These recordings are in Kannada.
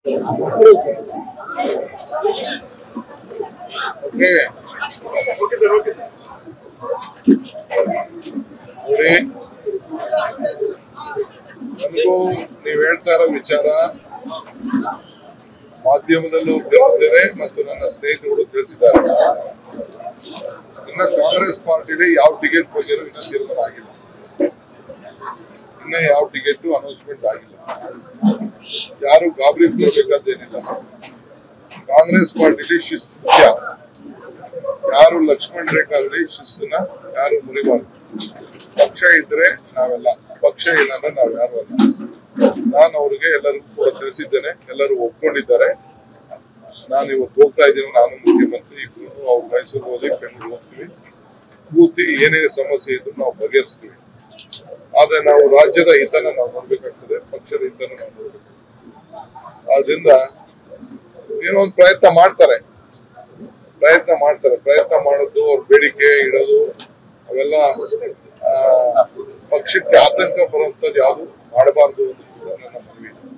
ಓಕೆ ನೋಡಿ ನನಗೂ ನೀವು ಹೇಳ್ತಾ ಇರೋ ವಿಚಾರ ಮಾಧ್ಯಮದಲ್ಲೂ ತಿಳಿಸಿದ್ದೇನೆ ಮತ್ತು ನನ್ನ ಸ್ನೇಹಿತರು ತಿಳಿಸಿದ್ದಾರೆ ಇನ್ನ ಕಾಂಗ್ರೆಸ್ ಪಾರ್ಟಿಲಿ ಯಾವ ಟಿಕೆಟ್ ಬಗ್ಗೆ ಇನ್ನ ತೀರ್ಮಾನ ಆಗಿಲ್ಲ ಇನ್ನ ಯಾವ ಟಿಕೆಟ್ ಅನೌನ್ಸ್ಮೆಂಟ್ ಆಗಿಲ್ಲ ಯಾರು ಗಾಬರಿ ಪಡಬೇಕಾದ್ದೇನಿಲ್ಲ ಕಾಂಗ್ರೆಸ್ ಪಾರ್ಟಿಲಿ ಶಿಸ್ತು ಮುಖ್ಯ ಯಾರು ಲಕ್ಷ್ಮಣ್ ರೇಖಾದಲ್ಲಿ ಶಿಸ್ತನ್ನ ಯಾರು ಮುರಿಬಾರ್ದು ಪಕ್ಷ ಇದ್ರೆ ನಾವೆಲ್ಲ ಪಕ್ಷ ಇಲ್ಲ ಅಂದ್ರೆ ನಾವ್ ಯಾರು ಅಲ್ಲ ನಾನು ಅವ್ರಿಗೆ ಎಲ್ಲರಿಗೂ ಕೂಡ ತಿಳಿಸಿದ್ದೇನೆ ಎಲ್ಲರೂ ಒಪ್ಕೊಂಡಿದ್ದಾರೆ ನಾನು ಇವತ್ತು ಹೋಗ್ತಾ ಇದ್ದೀನಿ ನಾನು ಮುಖ್ಯಮಂತ್ರಿ ಇಬ್ರು ಅವ್ರು ಮೈಸೂರು ಹೋಗಿ ಬೆಂಗಳೂರು ಹೋಗ್ತೀವಿ ಕೂತಿ ಏನೇ ಸಮಸ್ಯೆ ಇದ್ರು ನಾವು ಬಗೆಹರಿಸ್ತೀವಿ ಆದ್ರೆ ನಾವು ರಾಜ್ಯದ ಹಿತನ ನಾವು ನೋಡ್ಬೇಕಾಗ್ತದೆ ಪಕ್ಷದ ಹಿತನ ನಾವು ನೋಡ್ಬೇಕಾಗ್ತದೆ ಆದ್ರಿಂದ ಏನೋ ಒಂದು ಪ್ರಯತ್ನ ಮಾಡ್ತಾರೆ ಪ್ರಯತ್ನ ಮಾಡ್ತಾರೆ ಪ್ರಯತ್ನ ಮಾಡೋದು ಅವ್ರ ಬೇಡಿಕೆ ಇಡೋದು ಅವೆಲ್ಲ ಆ, ಪಕ್ಷಕ್ಕೆ ಆತಂಕ ಬರುವಂತದ್ದು ಯಾವುದು ಮಾಡಬಾರ್ದು ಅಂತ ಕೂಡ ನನ್ನ ಮನವಿ ಇದೆ.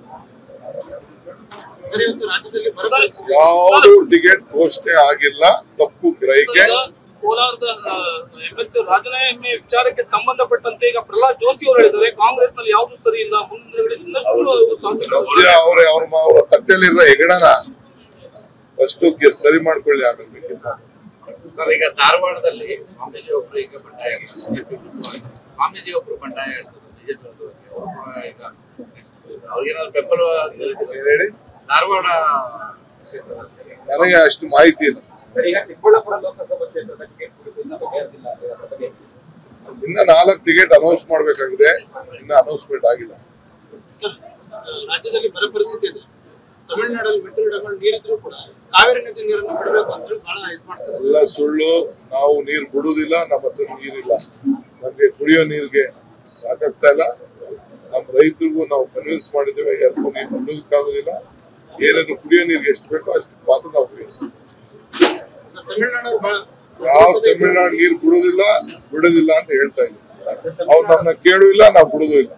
ಸರ್ ಇವತ್ತು ರಾಜ್ಯದಲ್ಲಿ ಬರ ಪರಿಸ್ಥಿತಿ ಯಾವುದು ಟಿಕೆಟ್ ಘೋಷಣೆ ಆಗಿಲ್ಲ ತಪ್ಪು ಗ್ರಹಿಕೆ ಕೋಲಾರದ ಎಂ ಎಲ್ ಸಿ ರಾಜೀನಾಮೆ ವಿಚಾರಕ್ಕೆ ಸಂಬಂಧಪಟ್ಟಂತೆ ಈಗ ಪ್ರಹ್ಲಾದ್ ಜೋಶಿ ಅವರು ಹೇಳಿದ್ದಾರೆ ಕಾಂಗ್ರೆಸ್ ನಲ್ಲಿ ಯಾವುದು ಸರಿ ಇಲ್ಲ ಮುಂದಿನ ದಿನಗಳಲ್ಲಿ ಇನ್ನಷ್ಟು ಶಾಸಕರು ಸದ್ಯ ಅವ್ರೆ ಅವ್ರ ಮ- ಅವ್ರ ತಟ್ಟೆಲಿರೋ ಹೆಗಣನ ಫಸ್ಟ್ ಸರಿ ಮಾಡ್ಕೊಳ್ಳಿ ಆಮೇಲೆ ಬೇಕಿಲ್ಲ ಸರ್ ಈಗ ಧಾರವಾಡದಲ್ಲಿ ಸ್ವಾಮೀಜಿ ಒಬ್ರು ಈಗ ಬಂಡಾಯ ಬಿಜೆಪಿ ಸ್ವಾಮೀಜಿ ಒಬ್ರು ಬಂಡಾಯ ಹೇಳ್ತಾರೆ ಬಿಜೆಪಿ ಈಗ ಅವ್ರಿಗೇನಾದ್ರು ಬೆಂಬಲ ಏನ್ ಹೇಳಿ ಧಾರವಾಡ ಕ್ಷೇತ್ರದಲ್ಲಿ ನನಗೆ ಅಷ್ಟು ಮಾಹಿತಿ ಇಲ್ಲ ಸರ್ ಈಗ ಚಿಕ್ಕಬಳ್ಳಾಪುರ ಲೋಕಸಭಾ ಕ್ಷೇತ್ರದ ಟಿಕೆಟ್ ಕುರಿತು ಇನ್ನೂ ಬಗೆಹರಿದಿಲ್ಲ ಅದರ ಬಗ್ಗೆ ಇನ್ನ ನಾಲ್ಕು ಟಿಕೆಟ್ ಅನೌನ್ಸ್ ಮಾಡ್ಬೇಕಾಗಿದೆ ಇನ್ನ ಅನೌನ್ಸ್ಮೆಂಟ್ ಆಗಿಲ್ಲ ಸರ್, ರಾಜ್ಯದಲ್ಲಿ ಬರ ಪರಿಸ್ಥಿತಿ ಇದೆ ತಮಿಳುನಾಡಲ್ಲಿ ಮೆಟ್ಟಿಲು ನೀರಿದ್ರು ಕೂಡ ಕಾವೇರಿ ನದಿ ನೀರನ್ನು ಬಿಡಬೇಕು ಅಂತ ಹೇಳಿ ಬಹಳ ಇದು ಮಾಡ್ತಾರೆ ಎಲ್ಲ ಸುಳ್ಳು ನಾವು ನೀರು ಬಿಡುವುದಿಲ್ಲ ನಮ್ಮ ಹತ್ರ ನೀರಿಲ್ಲ ನಮ್ಗೆ ಕುಡಿಯೋ ನೀರಿಗೆ ಸಾಕಾಗ್ತಾ ಇಲ್ಲ ನಮ್ಮ ರೈತರಿಗೂ ನಾವು ಕನ್ವಿನ್ಸ್ ಮಾಡಿದ್ದೇವೆ ಯಾರಿಗೂ ನೀರು ಬಿಡೋದಕ್ಕಾಗೋದಿಲ್ಲ ಏನಾದ್ರು ಕುಡಿಯೋ ನೀರಿಗೆ ಎಷ್ಟು ಬೇಕೋ ಅಷ್ಟು ಮಾತ್ರ ನಾವು ಉಪಯೋಗಿಸ್ತೀವಿ ತಮಿಳುನಾಡು ಬಹಳ ಯಾವ ತಮಿಳ್ನಾಡು ನೀರು ಬಿಡುದಿಲ್ಲ ಬಿಡೋದಿಲ್ಲ ಅಂತ ಹೇಳ್ತಾ ಇದ್ದೀವಿ ಅವ್ರು ನಮ್ಮನ್ನ ಕೇಳು ಇಲ್ಲ ನಾವು ಬಿಡುದು ಇಲ್ಲ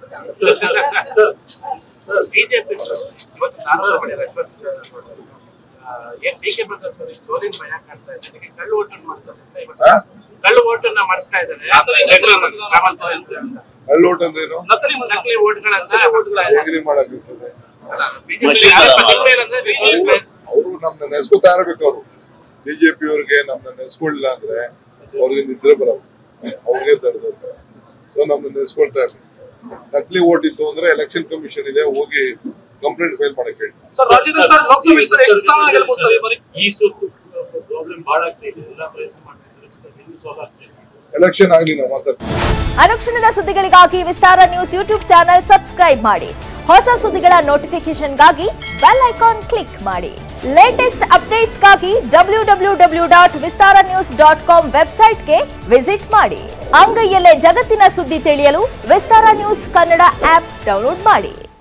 ಬಿಜೆಪಿ ಇವತ್ತು ಧಾರವಾಡ ಮಾಡಿದ್ದಾರೆ ಏನ್ ಡಿ ಕೆ ಪ್ರಕಾಶ್ ಸೋಲಿನ ಭಯ ಕಾಣ್ತಾ ಇದೆ ಅದಕ್ಕೆ ಕಳ್ಳು ಓಟನ್ನು ಮಾಡ್ತಾರೆ ಅಂತ ಇವತ್ತು ಹಾ? ಕಳ್ಳು ಓಟನ್ನ ಮಾಡಿಸ್ತಾ ಇದ್ದಾರೆ ರಾಮಂತ ಹಳ್ಳೋಟ್ ಅಂದ್ರೇನು ನಕಲಿ ನಕಲಿ ಓಟ್ಗಳನ್ನ ಓಟ್ಗಳ ಹೇಗ್ರಿ ಮಾಡಕ್ಕಾಗ್ತದೆ ಬಿಜೆಪಿ ಬಿಜೆಪಿ ಅವರು ನಮ್ನ ನೆನೆಸ್ಕೊತಾ ಇರಬೇಕು ಅವರು ಬಿಜೆಪಿ ಅವ್ರಿಗೆ ನಮ್ನ ನೆನೆಸ್ಕೊಳ್ಳಿಲ್ಲ ಅಂದ್ರೆ ಅವ್ರಿಗೆ ನಿದ್ರೆ ಬರಲ್ಲ ಅವ್ರಿಗೆ ತಡೆದ ಸೊ ನಮ್ನ ನೆನೆಸ್ಕೊಳ್ತಾ ಇರ್ಬೇಕು ನಕಲಿ ಓಟ್ ಇತ್ತು ಅಂದ್ರೆ ಎಲೆಕ್ಷನ್ ಕಮಿಷನ್ ಇದೆ ಹೋಗಿ ಕಂಪ್ಲೇಂಟ್ ಫೈಲ್ ಮಾಡಕ್ ಹೇಳಿ ಸರ್ ರಾಜ್ಯದಲ್ಲಿ ಸರ್ ಲೋಕಸಭೆ ಸರ್ ಎಷ್ಟು ಸ್ಥಾನ ಗೆಲ್ಬೋದು ಸರ್ ಈ ಬಾರಿ? ಈ ಸುತ್ತು ಪ್ರಾಬ್ಲಮ್ ಬಹಳ ಆಗ್ತಾ ಇದೆ ಎಲ್ಲ ಪ್ರಯತ್ನ ಮಾಡ್ತಿದ್ದಾರೆ ಇನ್ನೂ ಸಾಲ್ವ್ ಆಗ್ತಾ ಇದೆ ಎಲೆಕ್ಷನ್ ಆಗ್ಲಿ ನಾವು ಮಾತಾಡ್ತೀವಿ ಅನುಕ್ಷಣದ ಸುದ್ದಿಗಳಿಗಾಗಿ Vistara news YouTube channel subscribe ಮಾಡಿ ಹೊಸ ಸುದ್ದಿಗಳ ನೋಟಿಫಿಕೇಶನ್ಗಾಗಿ ಬೆಲ್ ಐಕಾನ್ ಕ್ಲಿಕ್ ಮಾಡಿ ಲೇಟೆಸ್ಟ್ ಅಪ್ಡೇಟ್ಸ್ಗಾಗಿ W W W dot Vistara news dot com ವೆಬ್ಸೈಟ್ಗೆ ವಿಸಿಟ್ ಮಾಡಿ ಅಂಗೈಯಲ್ಲೇ ಜಗತ್ತಿನ ಸುದ್ದಿ ತಿಳಿಯಲು Vistara news Kannada app download ಮಾಡಿ